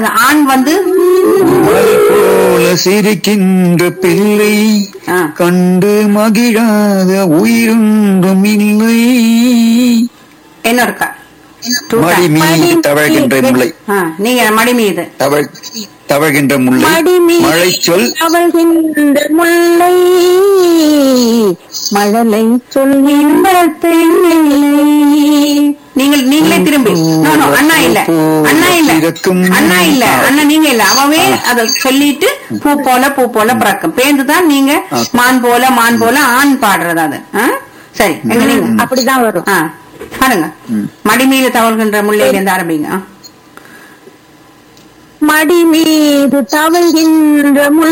அது ஆண் வந்து மலை போல சிரிக்கின்ற பிள்ளை ஆ. கண்டு மகிழாத உயிருண்டும் இல்லை என்ன இருக்கா Two மடி times. மீது தவழ்கின்ற முல்லை ஆ, நீங்க மடி மீது தவழ் தவழ்கின்ற முல்லை மழை சொல் அவள்கின்ற முல்லை மழலை சொல்கின்ற தேனில்லை நீங்கள் நீங்களே திரும்பி No, no, அண்ணா இல்ல அண்ணா இல்ல பிறக்கும். அண்ணா இல்ல அண்ணா நீங்க இல்ல அவவே அத சொல்லிட்டு பூ போல பூ போல பிறக்கும் பேர்ந்துதான் நீங்க மான் போல மான் போல ஆண் பாடுறது அது ஆ? சரி எங்க நீங்க அப்படிதான் வரும் ஆ பாருங்க மடி மீது தவழ்கின்ற முல்லையில இருந்து ஆரம்பிங்க ஆ. மடி மீது தவழ்கின்ற முல்லை